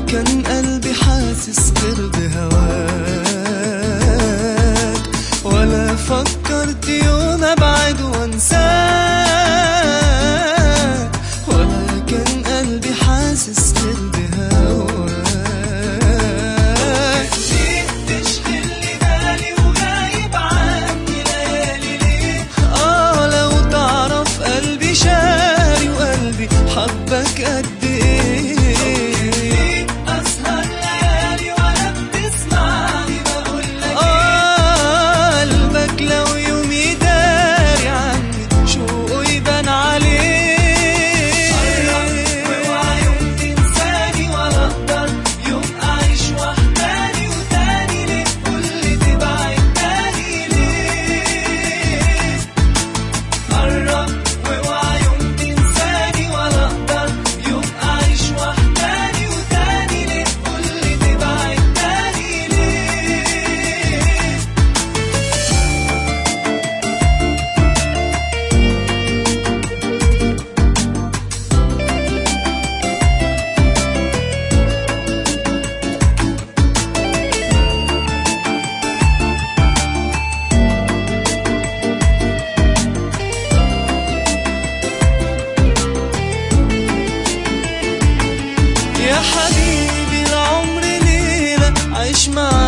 كان قلبي حاسس غير بهواك ولا فكرت يوم ابعد وانساك ولا كان قلبي حاسس غير بهواك ليه تشغلني بالي وغايب عني ليالي ليه اه لو تعرف قلبي شاري وقلبي حبك قد ايه اسهر ليالي ولا بتسمعني بقول لك اه قلبك لو يوم يداري عني شوقه يبان عليه اوعى يوم تنساني ولا اقدر يوم اعيش وحداني وتاني ليه كل تبعد تاني ليه قرب واوعى يوم تنساني ولا اقدر يوم اعيش وحداني وتاني ليه كل تبعد تاني ليه يا حبيبي العمر ليلة عيش معاك